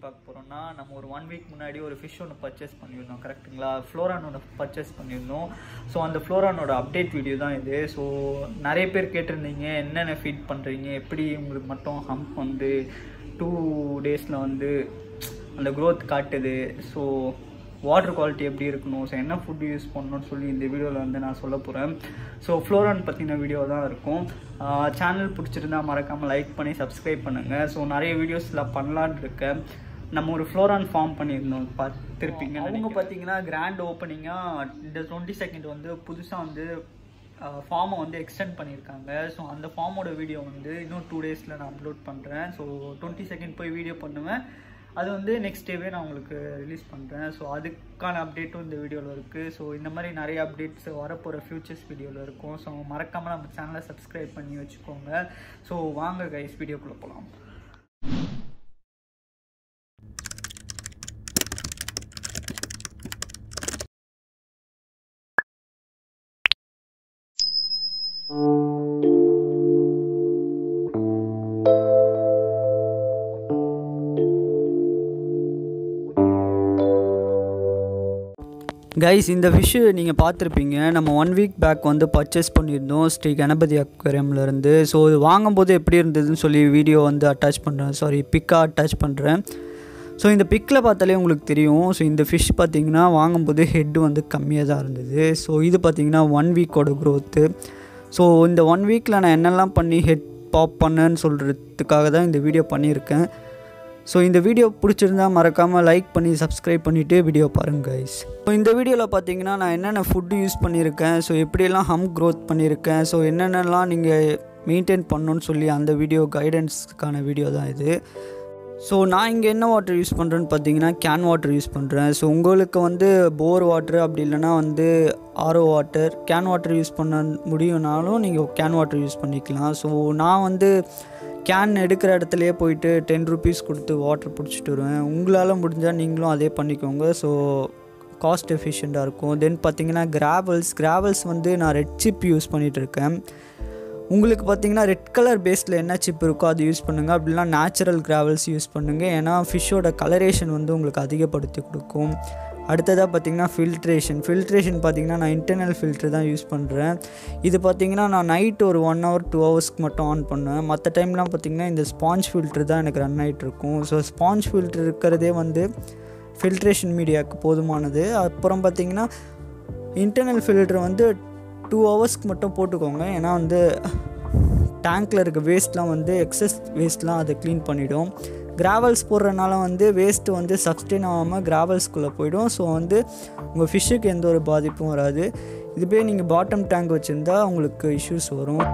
பார்க்க போகிறோம்னா நம்ம ஒரு ஒன் வீக் முன்னாடி ஒரு ஃபிஷ் ஒன்று பர்ச்சேஸ் பண்ணியிருந்தோம் கரெக்ட்டுங்களா ஃப்ளோரானோட பர்ச்சேஸ் பண்ணியிருந்தோம் ஸோ அந்த ஃப்ளோரானோட அப்டேட் வீடியோ தான் இது ஸோ நிறைய பேர் கேட்டிருந்தீங்க என்னென்ன ஃபீட் பண்ணுறீங்க எப்படி உங்களுக்கு மட்டும் ஹம்ப் வந்து டூ டேஸில் வந்து அந்த க்ரோத் காட்டுது ஸோ வாட்டர் குவாலிட்டி எப்படி இருக்கணும் ஸோ என்ன ஃபுட் யூஸ் பண்ணணும்னு சொல்லி இந்த வீடியோவில் வந்து நான் சொல்ல போகிறேன் ஸோ ஃப்ளோரான் பற்றின வீடியோ தான் இருக்கும் சேனல் பிடிச்சிருந்தா மறக்காமல் லைக் பண்ணி சப்ஸ்கிரைப் பண்ணுங்கள் ஸோ நிறைய வீடியோஸில் பண்ணலான்னு இருக்கேன் நம்ம ஒரு ஃப்ளோரான் ஃபார்ம் பண்ணியிருந்தோம் பார்த்துருப்பீங்க அவங்க பார்த்தீங்கன்னா கிராண்ட் ஓப்பனிங்காக இந்த டுவெண்ட்டி செகண்ட் வந்து புதுசாக வந்து ஃபார்மை வந்து எக்ஸ்டெண்ட் பண்ணியிருக்காங்க ஸோ அந்த ஃபார்மோட வீடியோ வந்து இன்னும் டூ டேஸில் நான் அப்லோட் பண்ணுறேன் ஸோ டுவெண்ட்டி செகண்ட் போய் வீடியோ பண்ணுவேன் அது வந்து நெக்ஸ்ட் டேவே நான் உங்களுக்கு ரிலீஸ் பண்ணுறேன் ஸோ அதுக்கான அப்டேட்டும் இந்த வீடியோவில் இருக்குது ஸோ இந்த மாதிரி நிறைய அப்டேட்ஸ் வரப்போகிற ஃபியூச்சர்ஸ் வீடியோவில் இருக்கும் ஸோ மறக்காமல் நம்ம சேனலை சப்ஸ்கிரைப் பண்ணி வச்சுக்கோங்க ஸோ வாங்க கைஸ் வீடியோக்குள்ளே போகலாம் கைஸ் இந்த ஃபிஷ்ஷு நீங்கள் பார்த்துருப்பீங்க நம்ம ஒன் வீக் பேக் வந்து பர்ச்சேஸ் பண்ணியிருந்தோம் ஸ்ரீ கணபதி அக்வேரியம்லேருந்து ஸோ இது வாங்கும்போது எப்படி இருந்ததுன்னு சொல்லி வீடியோ வந்து அட்டாச் பண்ணுறேன் சாரி பிக்காக அட்டாச் பண்ணுறேன் ஸோ இந்த பிக்கில் பார்த்தாலே உங்களுக்கு தெரியும் ஸோ இந்த ஃபிஷ் பார்த்திங்கன்னா வாங்கும்போது ஹெட் வந்து கம்மியாக தான் இருந்தது ஸோ இது பார்த்திங்கன்னா ஒன் வீக்கோட க்ரோத்து ஸோ இந்த ஒன் வீக்கில் நான் என்னெல்லாம் பண்ணி ஹெட் பாப் பண்ணேன்னு சொல்கிறதுக்காக தான் இந்த வீடியோ பண்ணியிருக்கேன் ஸோ இந்த வீடியோ பிடிச்சிருந்தா மறக்காமல் லைக் பண்ணி சப்ஸ்கிரைப் பண்ணிவிட்டு வீடியோ பாருங்கள் கைஸ் ஸோ இந்த வீடியோவில் பார்த்தீங்கன்னா நான் என்னென்ன ஃபுட்டு யூஸ் பண்ணியிருக்கேன் ஸோ எப்படியெல்லாம் ஹம் க்ரோத் பண்ணியிருக்கேன் ஸோ என்னென்னலாம் நீங்கள் மெயின்டைன் பண்ணணுன்னு சொல்லி அந்த வீடியோ கைடன்ஸ்க்கான வீடியோ தான் இது ஸோ நான் இங்கே என்ன வாட்டர் யூஸ் பண்ணுறேன்னு பார்த்தீங்கன்னா கேன் வாட்டர் யூஸ் பண்ணுறேன் ஸோ உங்களுக்கு வந்து போர் வாட்டர் அப்படி இல்லைனா வந்து RO water can water use பண்ண முடியும்னாலும் நீங்கள் கேன் வாட்டர் யூஸ் பண்ணிக்கலாம் ஸோ நான் வந்து கேன் எடுக்கிற இடத்துலையே போயிட்டு டென் ருபீஸ் கொடுத்து வாட்டர் பிடிச்சிட்டு வருவேன் உங்களால் முடிஞ்சால் நீங்களும் அதே பண்ணிக்கோங்க ஸோ காஸ்ட் எஃபிஷியண்ட்டாக இருக்கும் தென் பார்த்தீங்கன்னா கிராவல்ஸ் கிராவல்ஸ் வந்து நான் ரெட் சிப் யூஸ் பண்ணிகிட்டு இருக்கேன் உங்களுக்கு பார்த்தீங்கன்னா ரெட் கலர் பேஸில் என்ன சிப் இருக்கோ அது யூஸ் பண்ணுங்கள் அப்படின்னா நேச்சுரல் கிராவல்ஸ் யூஸ் பண்ணுங்கள் ஏன்னா ஃபிஷ்ஷோட கலரேஷன் வந்து உங்களுக்கு அதிகப்படுத்தி கொடுக்கும் அடுத்ததாக பார்த்தீங்கன்னா ஃபில்ட்ரேஷன் ஃபில்ட்ரேஷன் பார்த்தீங்கன்னா நான் இன்டர்னல் ஃபில்ட்ரு தான் யூஸ் பண்ணுறேன் இது பார்த்தீங்கன்னா நான் நைட் ஒரு ஒன் ஹவர் டூ ஹவர்ஸ்க்கு மட்டும் ஆன் பண்ணுவேன் மற்ற டைம்லாம் பார்த்தீங்கன்னா இந்த ஸ்பாஞ்ச் ஃபில்ட்ரு தான் எனக்கு ரன் ஆகிட்டு இருக்கும் ஸோ ஸ்பாஞ்ச் ஃபில்ட்ரு இருக்கிறதே வந்து ஃபில்ட்ரேஷன் மீடியாவுக்கு போதுமானது அப்புறம் பார்த்தீங்கன்னா இன்டர்னல் ஃபில்ட்ரு வந்து டூ ஹவர்ஸ்க்கு மட்டும் போட்டுக்கோங்க ஏன்னா வந்து டேங்க்கில் இருக்க வேஸ்ட்லாம் வந்து எக்ஸஸ் வேஸ்ட்லாம் அதை க்ளீன் பண்ணிவிடும் கிராவல்ஸ் போடுறதுனால வந்து வேஸ்ட்டு வந்து சப்ஸ்டெயின் ஆகாமல் கிராவல்ஸ்குள்ளே போயிடும் ஸோ வந்து உங்கள் ஃபிஷ்ஷுக்கு எந்த ஒரு பாதிப்பும் வராது இதுவே நீங்கள் பாட்டம் டேங்க் வச்சுருந்தா உங்களுக்கு இஷ்யூஸ் வரும்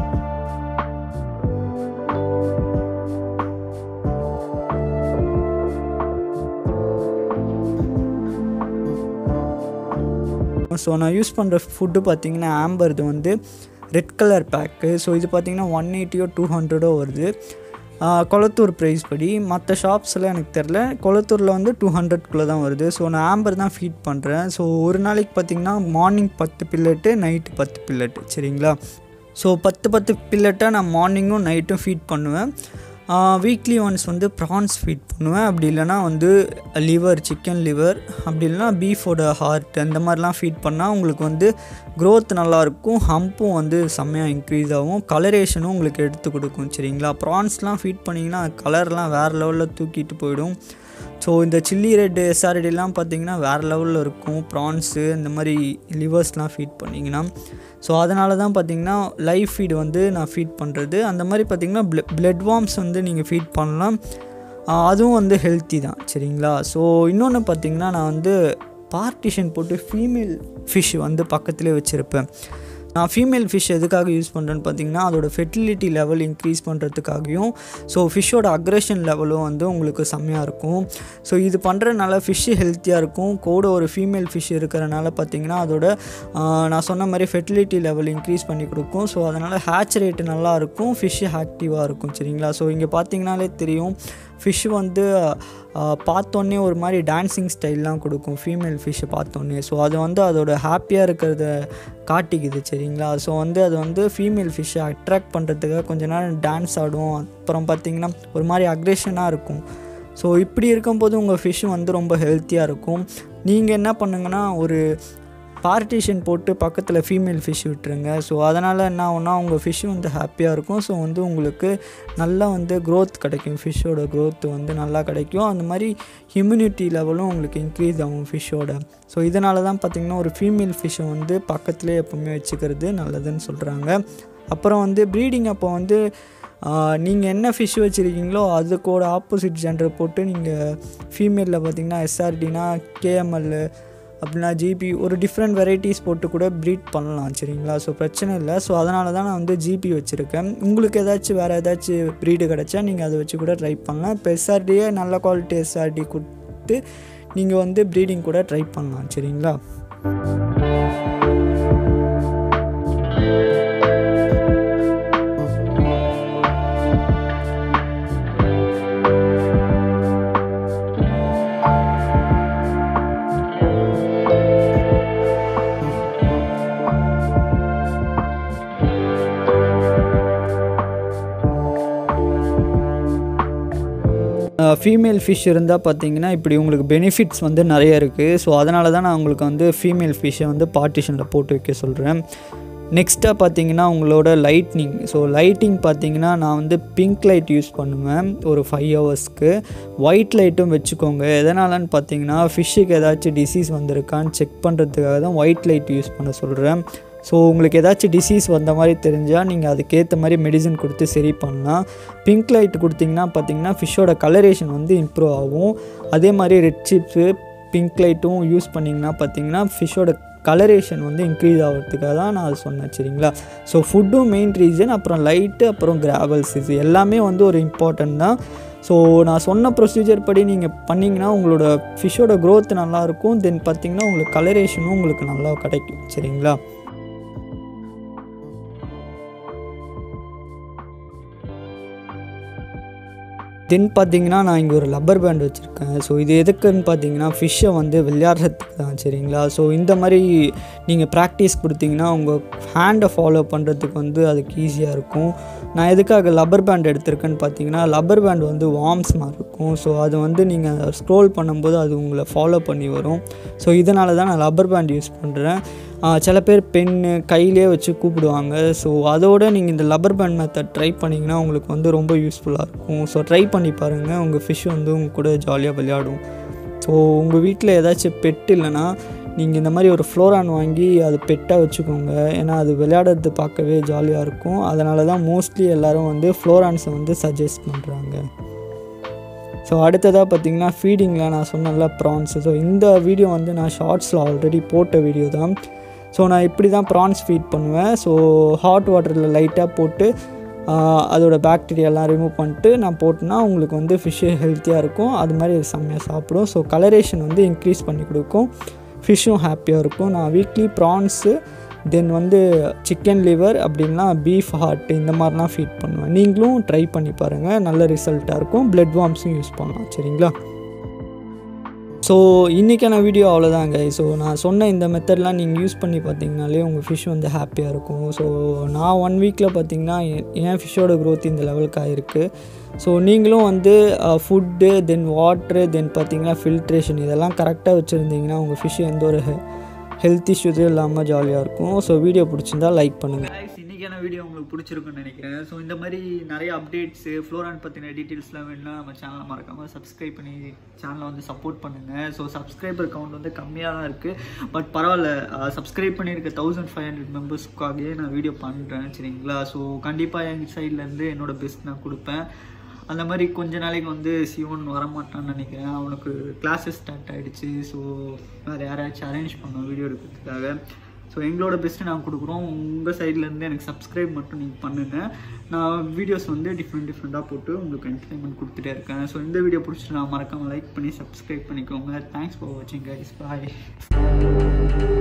ஸோ நான் யூஸ் பண்ணுற ஃபுட்டு பார்த்தீங்கன்னா ஆம்பர்து வந்து ரெட் கலர் பேக்கு ஸோ இது பார்த்தீங்கன்னா ஒன் எயிட்டியோ டூ ஹண்ட்ரடோ வருது கொளத்தூர் ப்ரைஸ் படி மற்ற ஷாப்ஸில் எனக்கு தெரில கொளத்தூரில் வந்து டூ ஹண்ட்ரட்குள்ளே தான் வருது ஸோ நான் ஆம்பர் தான் ஃபீட் பண்ணுறேன் ஸோ ஒரு நாளைக்கு பார்த்திங்கன்னா மார்னிங் பத்து பில்லெட்டு நைட்டு பத்து பில்லெட்டு சரிங்களா ஸோ பத்து பத்து பில்லெட்டை நான் மார்னிங்கும் நைட்டும் ஃபீட் பண்ணுவேன் வீக்லி ஒன்ஸ் வந்து ப்ரான்ஸ் ஃபீட் பண்ணுவேன் அப்படி இல்லைனா வந்து லிவர் சிக்கன் லிவர் அப்படி இல்லைனா பீஃபோட ஹார்ட் அந்த மாதிரிலாம் ஃபீட் பண்ணால் உங்களுக்கு வந்து க்ரோத் நல்லாயிருக்கும் ஹம்பும் வந்து செம்மையாக இன்க்ரீஸ் ஆகும் கலரேஷனும் உங்களுக்கு எடுத்து கொடுக்கும் சரிங்களா ப்ரான்ஸ்லாம் ஃபீட் பண்ணிங்கன்னா கலர்லாம் வேறு லெவலில் தூக்கிட்டு போயிடும் ஸோ இந்த சில்லி ரெட்டு எஸ்ஆர்டிலாம் பார்த்தீங்கன்னா வேறு லெவலில் இருக்கும் ப்ரான்ஸு இந்த மாதிரி லிவர்ஸ்லாம் ஃபீட் பண்ணிங்கன்னா ஸோ அதனால தான் பார்த்தீங்கன்னா லைவ் ஃபீடு வந்து நான் ஃபீட் பண்ணுறது அந்த மாதிரி பார்த்திங்கன்னா ப்ள பிளட் வார்ம்ஸ் வந்து நீங்கள் ஃபீட் பண்ணலாம் அதுவும் வந்து ஹெல்த்தி தான் சரிங்களா ஸோ இன்னொன்று பார்த்திங்கன்னா நான் வந்து பார்ட்டிஷன் போட்டு ஃபீமேல் ஃபிஷ் வந்து பக்கத்துலேயே வச்சுருப்பேன் நான் ஃபீமேல் ஃபிஷ் எதுக்காக யூஸ் பண்ணுறேன்னு பார்த்தீங்கன்னா அதோட ஃபெர்டிலிட்டி லெவல் இன்க்ரீஸ் பண்ணுறதுக்காகவும் ஸோ ஃபிஷ்ஷோட அக்ரெஷன் லெவலும் வந்து உங்களுக்கு செம்மையாக இருக்கும் ஸோ இது பண்ணுறதுனால ஃபிஷ்ஷு ஹெல்த்தியாக இருக்கும் கூட ஒரு ஃபீமேல் ஃபிஷ் இருக்கிறனால பார்த்தீங்கன்னா அதோட நான் சொன்ன மாதிரி ஃபெர்டிலிட்டி லெவல் இன்க்ரீஸ் பண்ணி கொடுக்கும் ஸோ அதனால் ஹேட்ச் ரேட்டு நல்லாயிருக்கும் ஃபிஷ்ஷு ஆக்டிவாக இருக்கும் சரிங்களா ஸோ இங்கே பார்த்தீங்கனாலே தெரியும் ஃபிஷ் வந்து பார்த்தோன்னே ஒரு மாதிரி டான்ஸிங் ஸ்டைல்லாம் கொடுக்கும் ஃபீமேல் ஃபிஷ்ஷை பார்த்தோன்னே ஸோ அது வந்து அதோட ஹாப்பியாக இருக்கிறத காட்டிக்குது சரிங்களா ஸோ வந்து அது வந்து ஃபீமேல் ஃபிஷ்ஷை அட்ராக்ட் பண்ணுறதுக்காக கொஞ்ச நேரம் டான்ஸ் ஆடும் அப்புறம் பார்த்திங்கன்னா ஒரு மாதிரி அக்ரெஷனாக இருக்கும் ஸோ இப்படி இருக்கும்போது உங்கள் ஃபிஷ் வந்து ரொம்ப ஹெல்த்தியாக இருக்கும் நீங்கள் என்ன பண்ணுங்கன்னா ஒரு பார்ட்டிஷன் போட்டு பக்கத்தில் ஃபீமேல் ஃபிஷ் விட்டுருங்க ஸோ அதனால் என்ன ஆகும்னா உங்கள் ஃபிஷ் வந்து ஹாப்பியாக இருக்கும் ஸோ வந்து உங்களுக்கு நல்லா வந்து க்ரோத் கிடைக்கும் ஃபிஷ்ஷோட க்ரோத் வந்து நல்லா கிடைக்கும் அந்த மாதிரி இம்யூனிட்டி லெவலும் உங்களுக்கு இன்க்ரீஸ் ஆகும் ஃபிஷ்ஷோட ஸோ இதனால தான் பார்த்திங்கன்னா ஒரு ஃபீமேல் ஃபிஷ்ஷை வந்து பக்கத்துலேயே எப்போவுமே வச்சுக்கிறது நல்லதுன்னு சொல்கிறாங்க அப்புறம் வந்து ப்ரீடிங் அப்போ வந்து நீங்கள் என்ன ஃபிஷ் வச்சுருக்கீங்களோ அதுக்கோட ஆப்போசிட் ஜெண்டர் போட்டு நீங்கள் ஃபீமேலில் பார்த்தீங்கன்னா எஸ்ஆர்டினா கேஎம்எல் அப்படின்னா ஜிபி ஒரு டிஃப்ரெண்ட் வெரைட்டிஸ் போட்டு கூட ப்ரீட் பண்ணலாம் சரிங்களா ஸோ பிரச்சனை இல்லை ஸோ அதனால தான் நான் வந்து ஜிபி வச்சுருக்கேன் உங்களுக்கு ஏதாச்சும் வேறு ஏதாச்சும் ப்ரீடு கிடச்சா நீங்கள் அதை வச்சு கூட ட்ரை பண்ணலாம் இப்போ எஸ்ஆர்டியே நல்ல குவாலிட்டி எஸ்ஆர்டி கொடுத்து நீங்கள் வந்து ப்ரீடிங் கூட ட்ரை பண்ணலாம் சரிங்களா ஃபீமேல் ஃபிஷ் இருந்தால் பார்த்தீங்கன்னா இப்படி உங்களுக்கு பெனிஃபிட்ஸ் வந்து நிறைய இருக்குது ஸோ அதனால தான் நான் உங்களுக்கு வந்து ஃபீமேல் ஃபிஷ்ஷை வந்து பார்ட்டிஷனில் போட்டு வைக்க சொல்கிறேன் நெக்ஸ்ட்டாக பார்த்தீங்கன்னா உங்களோட லைட்னிங் ஸோ லைட்டிங் பார்த்தீங்கன்னா நான் வந்து பிங்க் லைட் யூஸ் பண்ணுவேன் ஒரு ஃபைவ் ஹவர்ஸ்க்கு ஒயிட் லைட்டும் வச்சுக்கோங்க எதனாலன்னு பார்த்தீங்கன்னா ஃபிஷ்ஷுக்கு ஏதாச்சும் டிசீஸ் வந்திருக்கான்னு செக் பண்ணுறதுக்காக தான் ஒயிட் லைட் யூஸ் பண்ண சொல்கிறேன் ஸோ உங்களுக்கு ஏதாச்சும் டிசீஸ் வந்த மாதிரி தெரிஞ்சால் நீங்கள் அதுக்கேற்ற மாதிரி மெடிசன் கொடுத்து சரி பண்ணலாம் பிங்க் லைட் கொடுத்தீங்கன்னா பார்த்தீங்கன்னா ஃபிஷ்ஷோட கலரேஷன் வந்து இம்ப்ரூவ் ஆகும் அதே மாதிரி ரெட் சிப்ஸு பிங்க் லைட்டும் யூஸ் பண்ணிங்கன்னா பார்த்தீங்கன்னா ஃபிஷ்ஷோட கலரேஷன் வந்து இன்க்ரீஸ் ஆகிறதுக்காக தான் நான் அது சொன்னேன் சரிங்களா ஸோ ஃபுட்டும் மெயின் ரீசன் அப்புறம் லைட்டு அப்புறம் கிராவல்ஸ் இது எல்லாமே வந்து ஒரு இம்பார்ட்டன்ட் தான் ஸோ நான் சொன்ன ப்ரொசீஜர் படி நீங்கள் பண்ணிங்கன்னா உங்களோட ஃபிஷ்ஷோட க்ரோத் நல்லாயிருக்கும் தென் பார்த்தீங்கன்னா உங்களுக்கு கலரேஷனும் உங்களுக்கு நல்லா கிடைக்கும் சரிங்களா தென் பார்த்தீங்கன்னா நான் இங்கே ஒரு லப்பர் பேண்ட் வச்சுருக்கேன் ஸோ இது எதுக்குன்னு பார்த்தீங்கன்னா ஃபிஷ்ஷை வந்து விளையாடுறதுக்கு தான் சரிங்களா ஸோ இந்த மாதிரி நீங்கள் ப்ராக்டிஸ் கொடுத்தீங்கன்னா உங்கள் ஹேண்டை ஃபாலோ பண்ணுறதுக்கு வந்து அதுக்கு ஈஸியாக இருக்கும் நான் எதுக்காக லப்பர் பேண்ட் எடுத்திருக்கேன்னு பார்த்தீங்கன்னா லப்பர் பேண்ட் வந்து வார்ம்ஸ் மாதிரி இருக்கும் ஸோ அது வந்து நீங்கள் ஸ்க்ரோல் பண்ணும்போது அது உங்களை ஃபாலோ பண்ணி வரும் ஸோ இதனால தான் நான் லப்பர் பேண்ட் யூஸ் பண்ணுறேன் சில பேர் பென்னு கையிலே வச்சு கூப்பிடுவாங்க ஸோ அதோட நீங்கள் இந்த லப்பர் பேண்ட் மெத்தட் ட்ரை பண்ணிங்கன்னா உங்களுக்கு வந்து ரொம்ப யூஸ்ஃபுல்லாக இருக்கும் ஸோ ட்ரை பண்ணி பாருங்கள் உங்கள் ஃபிஷ் வந்து உங்கள் கூட ஜாலியாக விளையாடும் ஸோ உங்கள் வீட்டில் ஏதாச்சும் பெட் இல்லைன்னா நீங்கள் இந்த மாதிரி ஒரு ஃப்ளோரான் வாங்கி அது பெட்டாக வச்சுக்கோங்க ஏன்னா அது விளையாடுறது பார்க்கவே ஜாலியாக இருக்கும் அதனால தான் மோஸ்ட்லி எல்லோரும் வந்து ஃப்ளோரான்ஸை வந்து சஜஸ்ட் பண்ணுறாங்க ஸோ அடுத்ததாக பார்த்தீங்கன்னா ஃபீடிங்கில் நான் சொன்னல ப்ரான்ஸு ஸோ இந்த வீடியோ வந்து நான் ஷார்ட்ஸில் ஆல்ரெடி போட்ட வீடியோ தான் ஸோ நான் இப்படி தான் ப்ரான்ஸ் ஃபீட் பண்ணுவேன் ஸோ ஹாட் வாட்டரில் லைட்டாக போட்டு அதோட பாக்டீரியாலாம் ரிமூவ் பண்ணிட்டு நான் போட்டேன்னா உங்களுக்கு வந்து ஃபிஷ்ஷு ஹெல்த்தியாக இருக்கும் அது மாதிரி அது செம்மையாக சாப்பிடும் ஸோ கலரேஷன் வந்து இன்க்ரீஸ் பண்ணி கொடுக்கும் ஃபிஷ்ஷும் ஹாப்பியாக இருக்கும் நான் வீக்லி ப்ரான்ஸு தென் வந்து சிக்கன் லிவர் அப்படின்னா பீஃப் ஹார்ட் இந்த மாதிரிலாம் ஃபீட் பண்ணுவேன் நீங்களும் ட்ரை பண்ணி பாருங்கள் நல்ல ரிசல்ட்டாக இருக்கும் பிளட் வார்ம்ஸும் யூஸ் பண்ணலாம் சரிங்களா ஸோ இன்றைக்கான வீடியோ அவ்வளோதாங்க ஸோ நான் சொன்ன இந்த மெத்தட்லாம் நீங்கள் யூஸ் பண்ணி பார்த்தீங்கனாலே உங்கள் ஃபிஷ் வந்து ஹாப்பியாக இருக்கும் ஸோ நான் ஒன் வீக்கில் பார்த்தீங்கன்னா என் ஃபிஷ்ஷோட க்ரோத் இந்த லெவலுக்கு ஆகிருக்கு ஸோ நீங்களும் வந்து ஃபுட்டு தென் வாட்ரு தென் பார்த்தீங்கன்னா ஃபில்ட்ரேஷன் இதெல்லாம் கரெக்டாக வச்சுருந்தீங்கன்னா உங்கள் ஃபிஷ் எந்த ஒரு ஹெல்த் இஷ்யூஸும் இல்லாமல் ஜாலியாக இருக்கும் ஸோ வீடியோ பிடிச்சிருந்தா லைக் பண்ணுங்கள் இன்றைக்கான வீடியோ உங்களுக்கு பிடிச்சிருக்குன்னு நினைக்கிறேன் ஸோ இந்த மாதிரி நிறைய அப்டேட்ஸு ஃப்ளோரான் பற்றின டீட்டெயில்ஸ்லாம் வேணும்னா நம்ம சேனலை மறக்காமல் சப்ஸ்கிரைப் பண்ணி சேனலை வந்து சப்போர்ட் பண்ணுங்கள் ஸோ சப்ஸ்கிரைபர் கவுண்ட் வந்து கம்மியாக தான் இருக்குது பட் பரவாயில்ல சப்ஸ்கிரைப் பண்ணியிருக்க தௌசண்ட் ஃபைவ் ஹண்ட்ரட் மெம்பர்ஸ்க்காகவே நான் வீடியோ பண்ணுறேன் சரிங்களா ஸோ கண்டிப்பாக எங்கள் சைட்லேருந்து என்னோட பெஸ்ட் நான் கொடுப்பேன் அந்த மாதிரி கொஞ்ச நாளைக்கு வந்து சிவன் வரமாட்டான்னு நினைக்கிறேன் அவனுக்கு கிளாஸஸ் ஸ்டார்ட் ஆகிடுச்சு ஸோ வேறு யாராச்சும் அரேஞ்ச் பண்ணோம் வீடியோ எடுக்கிறதுக்காக ஸோ எங்களோட பெஸ்ட்டு நாங்கள் கொடுக்குறோம் உங்கள் சைட்லேருந்து எனக்கு சப்ஸ்கிரைப் மட்டும் நீங்கள் பண்ணுங்கள் நான் வீடியோஸ் வந்து டிஃப்ரெண்ட் டிஃப்ரெண்ட்டாக போட்டு உங்களுக்கு என்டர்டைன்மெண்ட் கொடுத்துட்டே இருக்கேன் ஸோ இந்த வீடியோ பிடிச்சிட்டு நான் மறக்காமல் லைக் பண்ணி சப்ஸ்கிரைப் பண்ணிக்கோங்க தேங்க்ஸ் ஃபார் வாட்சிங் கைஸ் பாய்